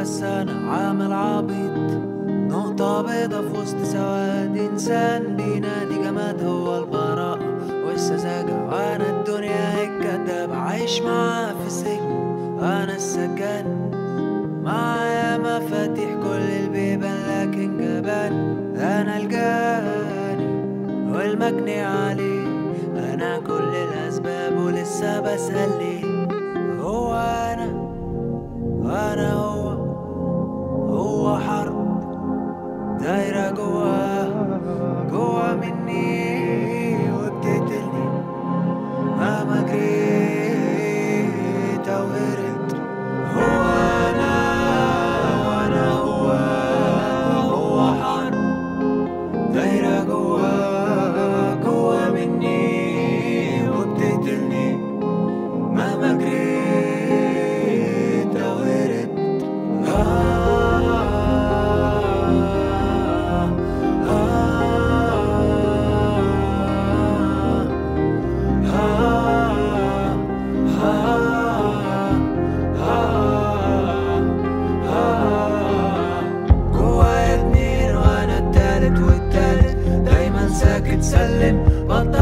بس انا عامل عبيط نقطة بيضة في وسط سواد انسان بينادي جماد هو البراءة والسذاجة وانا الدنيا الكداب عايش معاه في السجن انا السجان معايا مفاتيح كل البيبان لكن جبان انا الجاني والمجني عليه انا كل الاسباب ولسه بسأل ليه هو انا وانا هو هو حرب دايرة جوا جوا مني وبتقتلني مهما جريت او هربت هو انا وانا هو هو حرب دايرة جوا جوا مني وبتقتلني مهما جريت او هربت جوايا اتنين وانا التالت والتالت دايما ساكت سلم بطل